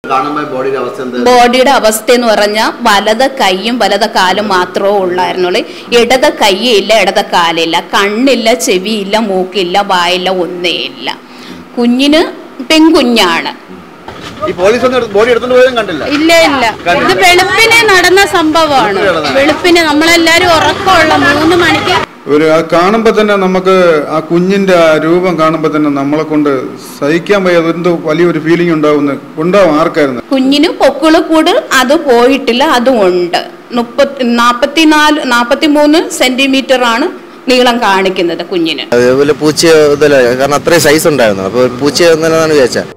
കാണുമ്പോൾ ബോഡിയുടെ അവസ്ഥ എന്താ ബോഡിയുടെ അവസ്ഥ എന്ന് പറഞ്ഞാൽ വലത് കൈയും വലത് കാലും മാത്രമേ ഉള്ളായിരുന്നുള്ളൂ ഇടത് കൈയില്ല ഇടത് കാലില്ല കണ്ണില്ല ചെവിയില്ല മൂക്കില്ല വായില്ല ഒന്നേ ഇല്ല കുഞ്ഞിന് പെൺകുഞ്ഞാണ് ഈ പോലീസ് ഒന്നും ബോഡി എടുത്തോണ്ട് പോയതും കണ്ടില്ല ഇല്ല ഇല്ല ഇത് വെളുപ്പിനെ നടന്ന സംഭവമാണ് വെളുപ്പിന് നമ്മളെല്ലാരും ഉറക്കമുള്ള മൂന്ന് മണിക്ക് ഒരു ആ കാണുമ്പോൾ തന്നെ നമുക്ക് ആ കുഞ്ഞിന്റെ ആ രൂപം കാണുമ്പോൾ തന്നെ നമ്മളെ കൊണ്ട് സഹിക്കാൻ വയ്യാതെ എന്തോ വലിയൊരു ഫീലിംഗ് ഉണ്ടാവുന്ന ഉണ്ടാവും ആർക്കായിരുന്നു കുഞ്ഞിന് പൊക്കിളുകൂട് അത് പോയിട്ടില്ല അതും ഉണ്ട് മുപ്പത്തി നാൽപ്പത്തിനാല് നാൽപ്പത്തി മൂന്ന് സെന്റിമീറ്റർ ആണ് നീളം കാണിക്കുന്നത് കുഞ്ഞിന് അതേപോലെ പൂച്ച ഇതല്ല കാരണം അത്രയും സൈസ് ഉണ്ടായിരുന്നു അപ്പോൾ പൂച്ച എന്നാണ് വിചാരിച്ചത്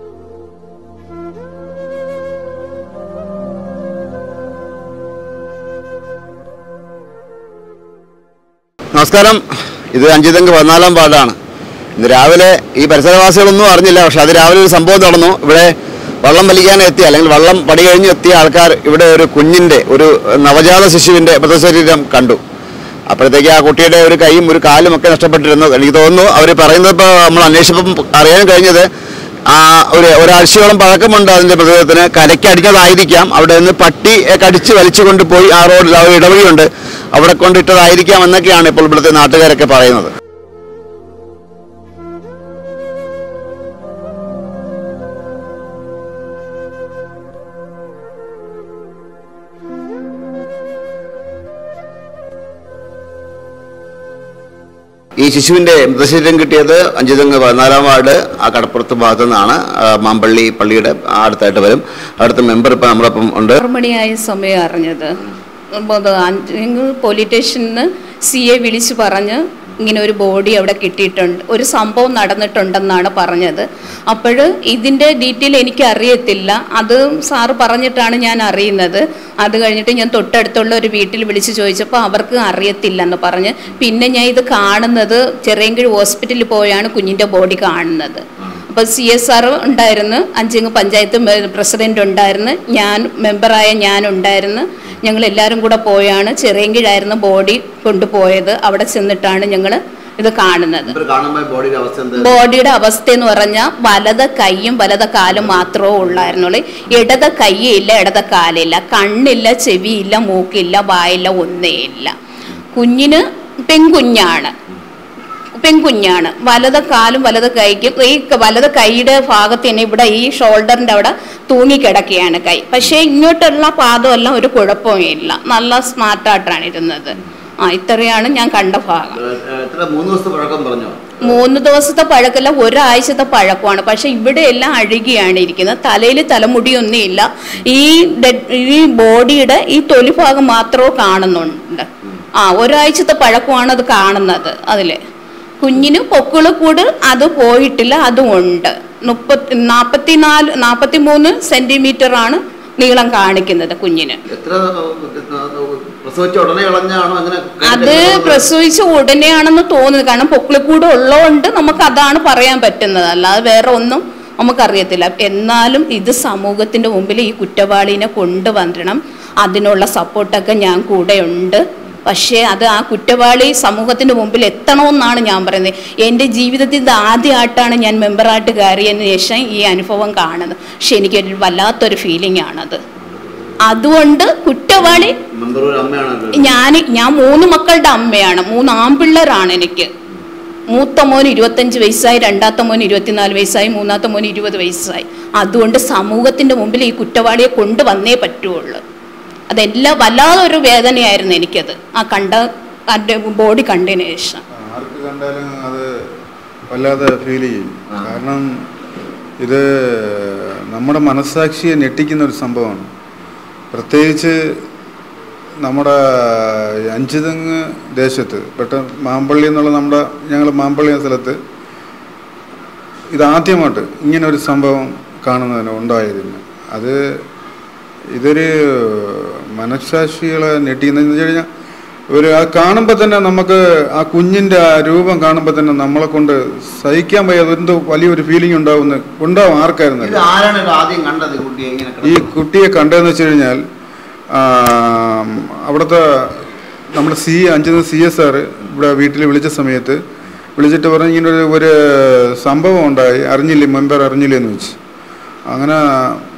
നമസ്കാരം ഇത് അഞ്ചുതെങ്ക് പതിനാലാം വാർഡാണ് ഇന്ന് രാവിലെ ഈ പരിസരവാസികളൊന്നും അറിഞ്ഞില്ല പക്ഷെ അത് രാവിലെ ഒരു സംഭവം നടന്നു ഇവിടെ വള്ളം വലിക്കാൻ എത്തിയ അല്ലെങ്കിൽ വള്ളം പടി കഴിഞ്ഞ് എത്തിയ ആൾക്കാർ ഇവിടെ ഒരു കുഞ്ഞിന്റെ ഒരു നവജാത ശിശുവിന്റെ മൃതശരീരം കണ്ടു അപ്പോഴത്തേക്ക് ആ കുട്ടിയുടെ ഒരു കൈയും ഒരു കാലും ഒക്കെ നഷ്ടപ്പെട്ടിരുന്നു എനിക്ക് തോന്നുന്നു അവർ പറയുന്നത് ഇപ്പോൾ നമ്മൾ അന്വേഷിച്ചപ്പം അറിയാൻ കഴിഞ്ഞത് ആ ഒരു ഒരാഴ്ചയോളം പഴക്കമുണ്ട് അതിന്റെ മൃതദേഹത്തിന് കരയ്ക്കടിച്ചതായിരിക്കാം അവിടെ നിന്ന് പട്ടി കടിച്ച് വലിച്ചു കൊണ്ടുപോയി ആ റോഡിൽ ആ ഒരു ഇടവഴിയുണ്ട് അവിടെ കൊണ്ടിട്ടതായിരിക്കാം എന്നൊക്കെയാണ് ഇപ്പോൾ ഇവിടുത്തെ നാട്ടുകാരൊക്കെ പറയുന്നത് ഈ ശിശുവിന്റെ മൃതശരീരം കിട്ടിയത് അഞ്ചുതെങ്ങ് പതിനാലാം വാർഡ് ആ കടപ്പുറത്ത് ഭാഗത്തു നിന്നാണ് ആ, മാമ്പള്ളി പള്ളിയുടെ അടുത്തായിട്ട് വരും അവിടുത്തെ മെമ്പർ ഇപ്പം നമ്മളൊപ്പം ഉണ്ട് ആറ് മണിയായ സമയം അറിഞ്ഞത് അപ്പോൾ അത് അഞ്ച് പോലീസ് സ്റ്റേഷനിൽ നിന്ന് സി എ വിളിച്ച് പറഞ്ഞ് ഇങ്ങനെ ഒരു ബോഡി അവിടെ കിട്ടിയിട്ടുണ്ട് ഒരു സംഭവം നടന്നിട്ടുണ്ടെന്നാണ് പറഞ്ഞത് അപ്പോൾ ഇതിൻ്റെ ഡീറ്റെയിൽ എനിക്ക് അറിയത്തില്ല അത് സാറ് പറഞ്ഞിട്ടാണ് ഞാൻ അറിയുന്നത് അത് കഴിഞ്ഞിട്ട് ഞാൻ തൊട്ടടുത്തുള്ള ഒരു വീട്ടിൽ വിളിച്ച് ചോദിച്ചപ്പോൾ അവർക്ക് അറിയത്തില്ലെന്ന് പറഞ്ഞ് പിന്നെ ഞാൻ ഇത് കാണുന്നത് ചെറിയങ്കിഴ് ഹോസ്പിറ്റലിൽ പോയാണ് കുഞ്ഞിൻ്റെ ബോഡി കാണുന്നത് അപ്പോൾ സി എസ് ആർ ഉണ്ടായിരുന്നു അഞ്ചിങ്ങ് പഞ്ചായത്ത് മെ- പ്രസിഡന്റ് ഉണ്ടായിരുന്നു ഞാൻ മെമ്പറായ ഞാൻ ഉണ്ടായിരുന്നു ഞങ്ങൾ എല്ലാവരും കൂടെ പോയാണ് ചെറിയങ്കിഴായിരുന്നു ബോഡി കൊണ്ടുപോയത് അവിടെ ചെന്നിട്ടാണ് ഞങ്ങൾ ഇത് കാണുന്നത് കാണുമ്പോൾ ബോഡിയുടെ അവസ്ഥ എന്താ ബോഡിയുടെ അവസ്ഥ എന്ന് പറഞ്ഞാൽ വലത് കൈയും വലത് കാലും മാത്രമേ ഉള്ളായിരുന്നുള്ളൂ ഇടത് കൈയില്ല ഇടത് കാലില്ല കണ്ണില്ല ചെവിയില്ല മൂക്കില്ല വായില്ല ഒന്നേ ഇല്ല കുഞ്ഞിന് പെൺകുഞ്ഞാണ് പെൺകുഞ്ഞാണ് വലത് കാലും വലത് കൈക്കും ഈ ക- വലത് കൈയുടെ ഭാഗത്ത് തന്നെ ഇവിടെ ഈ ഷോൾഡറിന്റെ അവിടെ തൂങ്ങിക്കിടക്കുകയാണ് കൈ പക്ഷേ ഇങ്ങോട്ടുള്ള പാദമെല്ലാം ഒരു കുഴപ്പവും ഇല്ല നല്ല സ്മാർട്ടായിട്ടാണ് ഇരുന്നത് ആ ഇത്രയാണ് ഞാൻ കണ്ട ഭാഗം എത്ര മൂന്ന് ദിവസത്തെ പഴക്കം പറഞ്ഞോ മൂന്ന് ദിവസത്തെ പഴക്കല്ല ഒരാഴ്ചത്തെ പഴക്കമാണ് പക്ഷെ ഇവിടെ എല്ലാം അഴുകിയാണ് ഇരിക്കുന്നത് തലയിൽ തലമുടിയൊന്നും ഇല്ല ഈ ഡെഡ് ഈ ബോഡിയുടെ ഈ തൊലി ഭാഗം മാത്രമേ കാണുന്നുണ്ട് ആ ഒരാഴ്ചത്തെ പഴക്കമാണ് അത് കാണുന്നത് അതിൽ കുഞ്ഞിന് പൊക്കിളുകൂട് അത് പോയിട്ടില്ല അതും ഉണ്ട് മുപ്പത്തി നാൽപ്പത്തിനാല് നാൽപ്പത്തി മൂന്ന് സെന്റിമീറ്റർ ആണ് നീളം കാണിക്കുന്നത് കുഞ്ഞിന് എത്ര പ്രസവിച്ച ഉടനെ ഇളഞ്ഞാണോ അങ്ങനെ അത് പ്രസവിച്ച ഉടനെയാണെന്ന് തോന്നുന്നത് കാരണം പൊക്കിളിക്കൂട് ഉള്ളതുകൊണ്ട് നമുക്ക് അതാണ് പറയാൻ പറ്റുന്നത് അല്ലാതെ വേറെ ഒന്നും നമുക്കറിയത്തില്ല എന്നാലും ഇത് സമൂഹത്തിന്റെ മുമ്പിൽ ഈ കുറ്റവാളിനെ കൊണ്ടുവരണം അതിനുള്ള സപ്പോർട്ടൊക്കെ ഞാൻ കൂടെ ഉണ്ട് പക്ഷേ അത് ആ കുറ്റവാളി സമൂഹത്തിന്റെ മുമ്പിൽ എത്തണമെന്നാണ് ഞാൻ പറയുന്നത് എൻ്റെ ജീവിതത്തിൽ ഇത് ആദ്യമായിട്ടാണ് ഞാൻ മെമ്പറായിട്ട് കയറിയതിന് ശേഷം ഈ അനുഭവം കാണുന്നത് പക്ഷെ എനിക്കൊരു വല്ലാത്തൊരു ഫീലിംഗ് ആണത് അതുകൊണ്ട് കുറ്റവാളി മെമ്പർ ഒരു അമ്മയാണല്ലോ ഞാൻ ഞാൻ മൂന്ന് മക്കളുടെ അമ്മയാണ് മൂന്ന് ആൺപിള്ളേരാണ് എനിക്ക് മൂത്ത മോൻ ഇരുപത്തഞ്ച് വയസ്സായി രണ്ടാമത്തെ മോൻ ഇരുപത്തിനാല് വയസ്സായി മൂന്നാമത്തെ മോൻ ഇരുപത് വയസ്സായി അതുകൊണ്ട് സമൂഹത്തിന്റെ മുമ്പിൽ ഈ കുറ്റവാളിയെ കൊണ്ടുവന്നേ പറ്റുള്ളൂ അതെല്ലാം വല്ലാതെ ഒരു വേദനയായിരുന്നു എനിക്കത് ആ കണ്ട അതിൻ്റെ ബോഡി കണ്ടതിന് ശേഷം ആർക്ക് കണ്ടാലും അത് വല്ലാതെ ഫീൽ ചെയ്യും കാരണം ഇത് നമ്മുടെ മനസ്സാക്ഷിയെ ഞെട്ടിക്കുന്ന ഒരു സംഭവമാണ് പ്രത്യേകിച്ച് നമ്മുടെ അഞ്ചുതെങ്ങ് ദേശത്ത് പെട്ട മാമ്പള്ളി എന്നുള്ള നമ്മുടെ ഞങ്ങൾ മാമ്പള്ളി എന്ന സ്ഥലത്ത് ഇതാദ്യമായിട്ട് ഇങ്ങനെ ഒരു സംഭവം കാണുന്നതിന് ഉണ്ടായിരുന്നു അത് ഇതൊരു മനസ്സാക്ഷികളെ ഞെട്ടിക്കുന്നതെന്ന് വെച്ച് കഴിഞ്ഞാൽ ഒരു ആ കാണുമ്പോൾ തന്നെ നമുക്ക് ആ കുഞ്ഞിൻ്റെ ആ രൂപം കാണുമ്പോൾ തന്നെ നമ്മളെ കൊണ്ട് സഹിക്കാൻ വയ്യാതെ എന്തോ വലിയൊരു ഫീലിംഗ് ഉണ്ടാവുന്ന ഉണ്ടാവും ആർക്കായിരുന്നു ഇത് ആരാണ് ഇത് ആദ്യം കണ്ടത് ഈ കുട്ടിയെ ഇങ്ങനെ ഈ കിടക്കുന്നത്? കുട്ടിയെ കണ്ടതെന്ന് വെച്ച് കഴിഞ്ഞാൽ ആ, അവിടുത്തെ നമ്മുടെ സി അഞ്ച് സി എസ് ആർ ഇവിടെ വീട്ടിൽ വിളിച്ച സമയത്ത് വിളിച്ചിട്ട് പറഞ്ഞു ഇങ്ങനെ ഒരു ഒരു സംഭവം ഉണ്ടായി അറിഞ്ഞില്ലേ മെമ്പർ അറിഞ്ഞില്ലേ എന്ന് വെച്ച് അങ്ങനെ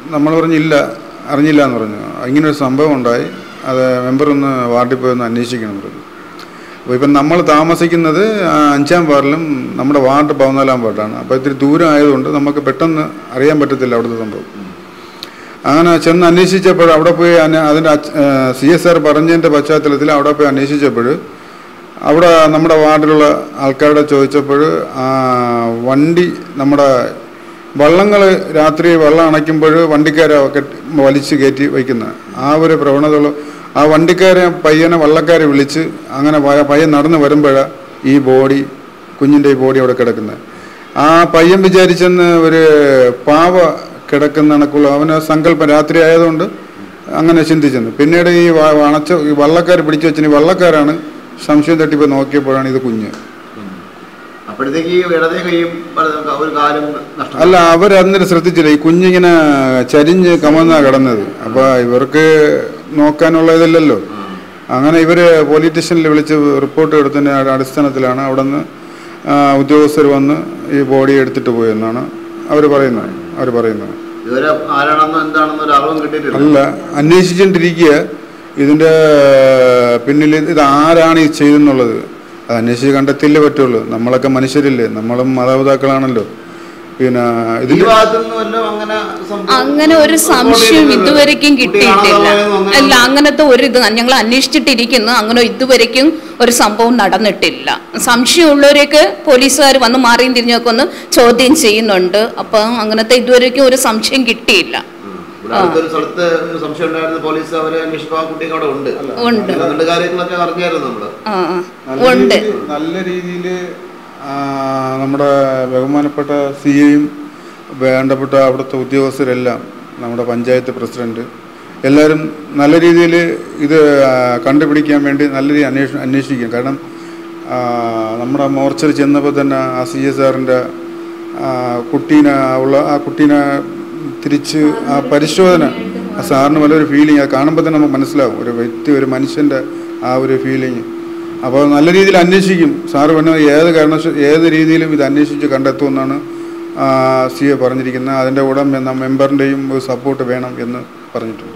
നമ്മൾ പറഞ്ഞില്ല അറിഞ്ഞില്ല എന്ന് പറഞ്ഞു ഇങ്ങനൊരു സംഭവം ഉണ്ടായി അത് മെമ്പർ ഒന്ന് വാർഡിൽ പോയി ഒന്ന് അന്വേഷിക്കണം എന്ന് പറഞ്ഞു അപ്പോൾ ഇപ്പം നമ്മൾ താമസിക്കുന്നത് ആ, അഞ്ചാം വാർഡിലും നമ്മുടെ വാർഡ് പതിനാലാം വാർഡാണ് അപ്പോൾ ഇത്തിരി ദൂരം ആയതുകൊണ്ട് നമുക്ക് പെട്ടെന്ന് അറിയാൻ പറ്റത്തില്ല അവിടുത്തെ സംഭവം അങ്ങനെ ചെന്ന് അന്വേഷിച്ചപ്പോൾ അവിടെ പോയി അന്വ- അതിൻ്റെ സി എസ് ആർ പറഞ്ഞതിൻ്റെ പശ്ചാത്തലത്തിൽ അവിടെ പോയി അന്വേഷിച്ചപ്പോൾ അവിടെ നമ്മുടെ വാർഡിലുള്ള ആൾക്കാരോട് ചോദിച്ചപ്പോൾ ആ, വണ്ടി നമ്മുടെ വള്ളങ്ങൾ രാത്രി വെള്ളം അണയ്ക്കുമ്പോൾ വണ്ടിക്കാരെ കെട്ടി- വലിച്ച് കയറ്റി വയ്ക്കുന്നത് ആ ഒരു പ്രവണതകൾ ആ വണ്ടിക്കാരെ പയ്യനെ വള്ളക്കാരെ വിളിച്ച് അങ്ങനെ പയ- പയ്യൻ നടന്ന് വരുമ്പോഴാണ് ഈ ബോഡി കുഞ്ഞിൻ്റെ ഈ ബോഡി അവിടെ കിടക്കുന്നത് ആ പയ്യൻ വിചാരിച്ചെന്ന് ഒരു പാവ കിടക്കുന്ന കണക്കുള്ള അവന് സങ്കല്പം രാത്രി ആയതുകൊണ്ട് അങ്ങനെ ചിന്തിച്ചെന്ന് പിന്നീട് ഈ വ- വണച്ച ഈ വള്ളക്കാർ പിടിച്ചു വെച്ചിന് ഈ വള്ളക്കാരാണ് സംശയം തട്ടിപ്പോൾ നോക്കിയപ്പോഴാണ് ഇത് കുഞ്ഞ് അപ്പോഴത്തേക്ക് ഈ ഇടതേ കൈയും വലത് ഒരു കാലും നഷ്ടം അല്ല അവർ അന്നേരം ശ്രദ്ധിച്ചില്ല ഈ കുഞ്ഞിങ്ങനെ ചരിഞ്ഞ് കമന്നാ കിടന്നത് അപ്പോൾ ഇവർക്ക് നോക്കാനുള്ള ഇതില്ലല്ലോ അങ്ങനെ ഇവര് പോലീസ് സ്റ്റേഷനിൽ വിളിച്ച് റിപ്പോർട്ട് എടുത്തതിൻ്റെ അടിസ്ഥാനത്തിലാണ് അവിടെ നിന്ന് ഉദ്യോഗസ്ഥർ വന്ന് ഈ ബോഡി എടുത്തിട്ട് പോയെന്നാണ് അവർ പറയുന്നത് അവർ പറയുന്നത് ഇതുവരെ ആരാണെന്നോ എന്താണെന്നോ ഒരു അറിവും കിട്ടിയിട്ടില്ല അല്ല അന്വേഷിച്ചുകൊണ്ടിരിക്കുക ഇതിൻ്റെ പിന്നിൽ ഇത് ആരാണ് ഈ ചെയ്തെന്നുള്ളത് അത് അന്വേഷിച്ച് കണ്ടെത്തിയല്ലേ പറ്റുള്ളൂ നമ്മളൊക്കെ മനുഷ്യരില്ലേ നമ്മളും മാതാപിതാക്കളാണല്ലോ പിന്നെ ഈ ഇതിൻ്റെ ഭാഗത്തുനിന്ന് വല്ലതും അങ്ങനെ സംഭവം അങ്ങനെ ഒരു സംശയം ഇതുവരെയ്ക്കും കുട്ടി കിട്ടിയിട്ടില്ല കാണാതായതെന്നോ അങ്ങനെ അല്ല അങ്ങനത്തെ ഒരു ഇത് ഞങ്ങൾ അന്വേഷിച്ചിട്ടിരിക്കുന്നു അങ്ങനെ ഇതുവരെയ്ക്കും ഒരു സംഭവം നടന്നിട്ടില്ല സംശയമുള്ളവരെയൊക്കെ പോലീസുകാർ വന്ന് മാറിയും തിരിഞ്ഞൊക്കെ ഒന്ന് ചോദ്യം ചെയ്യുന്നുണ്ട് അപ്പം അങ്ങനത്തെ ഇതുവരെയ്ക്കും ഒരു സംശയം കിട്ടിയില്ല ഇവിടെ അടുത്തൊരു സ്ഥലത്ത് ഒരു സംശയം ഉണ്ടായിരുന്ന പോലീസ് അവരെ അന്വേഷിപ്പോൾ ആ കുട്ടിയൊക്കെ അവിടെ ഉണ്ട് ഉണ്ട്. രണ്ട് കാര്യങ്ങളൊക്കെ അറിഞ്ഞായിരുന്നു നമ്മള് ആ ആ. നല്ല ഉണ്ട് രീതിയിൽ- നല്ല രീതിയിൽ നമ്മുടെ ബഹുമാനപ്പെട്ട സി എയും വേണ്ടപ്പെട്ട അവിടുത്തെ ഉദ്യോഗസ്ഥരെല്ലാം നമ്മുടെ പഞ്ചായത്ത് പ്രസിഡന്റ് എല്ലാവരും നല്ല രീതിയിൽ ഇത് ആ, കണ്ടുപിടിക്കാൻ വേണ്ടി നല്ല രീതിയിൽ അന്വേഷണം അന്വേഷിക്കും കാരണം ആ, നമ്മുടെ മോർച്ചറി ചെന്നപ്പോൾ തന്നെ ആ സി എസ് ആറിൻ്റെ കുട്ടീനെ ഉള്ള ആ കുട്ടീനെ തിരിച്ച് ആ പരിശോധന ആ സാറിന് വലിയൊരു ഫീലിംഗ് അത് കാണുമ്പോൾ തന്നെ നമുക്ക് മനസ്സിലാവും ഒരു വ്യക്തി ഒരു മനുഷ്യൻ്റെ ആ ഒരു ഫീലിംഗ് അപ്പോൾ നല്ല രീതിയിൽ അന്വേഷിക്കും സാറ് പറഞ്ഞത് ഏത് കാരണ ഏത് രീതിയിലും ഇത് അന്വേഷിച്ച് കണ്ടെത്തുമെന്നാണ് സി എ പറഞ്ഞിരിക്കുന്നത് അതിൻ്റെ കൂടെ എന്ന മെമ്പറിൻ്റെയും സപ്പോർട്ട് വേണം എന്ന് പറഞ്ഞിട്ടുണ്ട്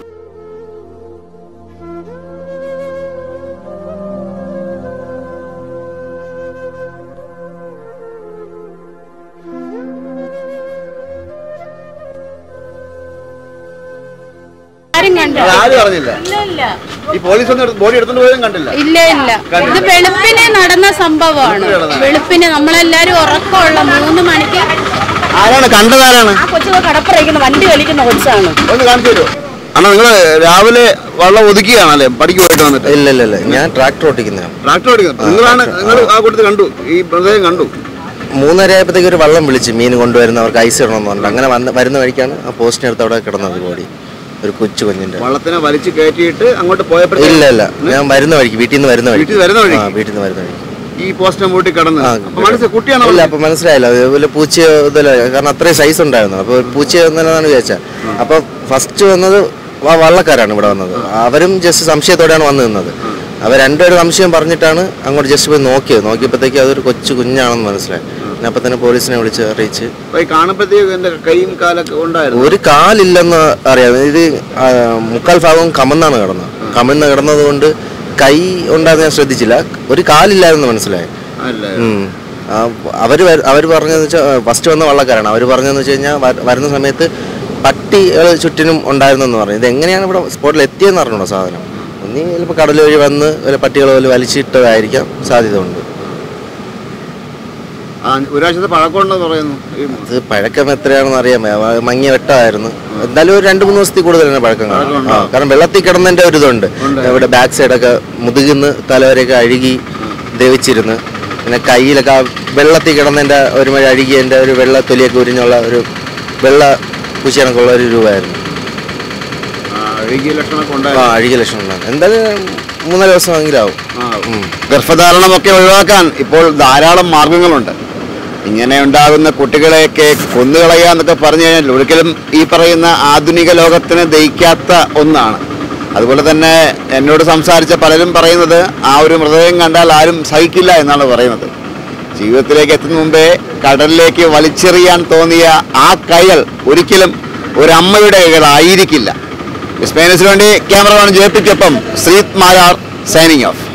ആരും കണ്ടു അത് ആരും അറിഞ്ഞില്ല ഇല്ല ഇല്ല ഈ പോലീസ് ഒന്ന് ബോഡി എടുത്തോണ്ട് പോയതും കണ്ടില്ല ഇല്ല ഇല്ല ഇത് വെളുപ്പിനെ നടന്ന സംഭവമാണ് വെളുപ്പിന് നമ്മളെല്ലാരും ഉറക്കമുള്ള മൂന്ന് മണിക്ക് ആരാണ് കണ്ടതാരാണ് ആ കൊച്ചു കടപ്പുറയ്ക്കുന്ന വണ്ടി വലിക്കുന്ന കൊച്ചാണ് ഒന്ന് കാണിച്ചു തരുമോ അണ്ണാ നിങ്ങൾ രാവിലെ വെള്ളം ഒതുക്കിയാണല്ലേ പടിക്ക് പോയിട്ട് വന്നിട്ട് ഇല്ല ഇല്ല ഇല്ല ഞാൻ ട്രാക്ടർ ഓട്ടിക്കുന്നതാണ് ട്രാക്ടർ ഓടിക്കുന്നത് നിങ്ങളാണ് നിങ്ങൾ ആ കൂട്ടത്തിൽ കണ്ടു ഈ മൃതദേഹം കണ്ടു മൂന്നര ആയപ്പോഴത്തേക്ക് ഒരു വെള്ളം വിളിച്ച് മീൻ കൊണ്ടുവരുന്നവർക്ക് ഐസ് ഇടണമെന്ന് പറഞ്ഞു അങ്ങനെ വന്ന് വരുന്ന വഴിക്കാണ് ആ പോസ്റ്റിനടുത്ത് അവിടെ കിടന്നത് ബോഡി ഒരു കൊച്ചു കുഞ്ഞിന്റെ വള്ളത്തിനെ വലിച്ചു കയറ്റിയിട്ട് അങ്ങോട്ട് പോയപ്പോഴത്തേക്ക് ഇല്ല ഇല്ല ഞാൻ വരുന്ന വഴിക്ക് വീട്ടിൽ നിന്ന് വരുന്ന വഴിക്ക് വീട്ടിൽ വരുന്ന വഴിക്ക്? ആ വീട്ടിൽ നിന്ന് വരുന്ന വഴിക്ക് ഈ പോസ്റ്റിനെ മൂട്ടി കടന്ന് ആ, അപ്പൊ മനസ്സിൽ കുട്ടിയാണോ ഇല്ല അപ്പൊ മനസ്സിലായില്ല അതുപോലെ പൂച്ച ഇതല്ല കാരണം അത്രയും സൈസ് ഉണ്ടായിരുന്നു അപ്പൊ പൂച്ച എന്നതാണ് വിചാരിച്ചത് അപ്പൊ ഫസ്റ്റ് വന്നത് വ- വള്ളക്കാരാണ് ഇവിടെ വന്നത് അവരും ജസ്റ്റ് സംശയത്തോടെയാണ് വന്നു നിന്നത് അവർ രണ്ടുപേരും സംശയം പറഞ്ഞിട്ടാണ് അങ്ങോട്ട് ജസ്റ്റ് പോയി നോക്കിയത് നോക്കിയപ്പോഴത്തേക്ക് അതൊരു കൊച്ചു കുഞ്ഞാണെന്ന് മനസ്സിലായി പിന്നെ അപ്പൊ തന്നെ പോലീസിനെ വിളിച്ച് അറിയിച്ച് അപ്പൊ ഈ കാണുമ്പോഴത്തേക്ക് എന്റെ കൈയും കാലൊക്കെ ഉണ്ടായിരുന്നു ഒരു കാലില്ലെന്ന് അറിയാം ഇത് ആ, മുക്കാൽ ഭാഗവും കമന്നാണ് കിടന്നത് കമന്ന് കിടന്നത് കൊണ്ട് കൈ ഉണ്ടാകുന്ന ഞാൻ ശ്രദ്ധിച്ചില്ല ഒരു കാലില്ലായിരുന്നു മനസ്സിലായി അല്ല ഉം. ആ, അവര് വര- അവര് പറഞ്ഞതെന്ന് വെച്ചാൽ ഫസ്റ്റ് വന്ന വള്ളക്കാരാണ് അവര് പറഞ്ഞതെന്ന് വെച്ച് കഴിഞ്ഞാൽ വ- വരുന്ന സമയത്ത് പട്ടികൾ ചുറ്റിനും ഉണ്ടായിരുന്നെന്ന് പറഞ്ഞു ഇത് എങ്ങനെയാണ് ഇവിടെ സ്പോട്ടിൽ എത്തിയെന്ന് അറിഞ്ഞോ സാധനം ഒന്നീ ചിലപ്പോൾ കടൽ വഴി വന്ന് വല്ല പട്ടികൾ പോലെ വലിച്ചിട്ടതായിരിക്കാം സാധ്യത ഉണ്ട് ആ, ഒരാഴ്ചത്തെ പഴക്കമുണ്ടെന്ന് പറയുന്നു ഈ അത് പഴക്കം എത്രയാണെന്ന് അറിയാൻ വയ്യ. വ- മങ്ങിയ വെട്ടമായിരുന്നു എന്തായാലും ഒരു രണ്ട് മൂന്ന് ദിവസത്തിൽ കൂടുതൽ തന്നെ പഴക്കം കാണും ആ, കാരണം വെള്ളത്തിൽ കിടന്നതിന്റെ ഒരു ഇതുണ്ട് ഇവിടെ ബാക്ക് സൈഡൊക്കെ മുതുകുന്ന് തലവരെയൊക്കെ അഴുകി ദ്രവിച്ചിരുന്ന് പിന്നെ കയ്യിലൊക്കെ ആ വെള്ളത്തിൽ കിടന്നതിന്റെ ഒരു മഴ അഴുകിയതിന്റെ ഒരു വെള്ള തൊലിയൊക്കെ ഉരിഞ്ഞുള്ള ഒരു വെള്ള കുശിയണക്കുള്ള ഒരു രൂപമായിരുന്നു ആ, അഴുകിയ ലക്ഷണമൊക്കെ ആ ഉണ്ടായിരുന്നു അഴുകിയ ലക്ഷണം ഉണ്ടായിരുന്നു എന്തായാലും മൂന്നര ദിവസമെങ്കിലും ആവും ആ, ഉം. ഗർഭധാരണമൊക്കെ ഒഴിവാക്കാൻ ഇപ്പോൾ ധാരാളം മാർഗങ്ങളുണ്ട് ഇങ്ങനെ ഉണ്ടാകുന്ന കുട്ടികളെയൊക്കെ കൊന്നുകളയുക എന്നൊക്കെ പറഞ്ഞു കഴിഞ്ഞാൽ ഒരിക്കലും ഈ പറയുന്ന ആധുനിക ലോകത്തിന് ദഹിക്കാത്ത ഒന്നാണ് അതുപോലെ തന്നെ എന്നോട് സംസാരിച്ച പലരും പറയുന്നത് ആ ഒരു മൃതദേഹം കണ്ടാൽ ആരും സഹിക്കില്ല എന്നാണ് പറയുന്നത് ജീവിതത്തിലേക്ക് എത്തുന്ന മുമ്പേ കടലിലേക്ക് വലിച്ചെറിയാൻ തോന്നിയ ആ കയൽ ഒരിക്കലും ഒരു അമ്മയുടെ കൈകളായിരിക്കില്ല സ്പെയിനസിന് വേണ്ടി ക്യാമറമാൻ ജയപ്പിക്കൊപ്പം ശ്രീത് മാലാർ സൈനിങ് ഓഫ്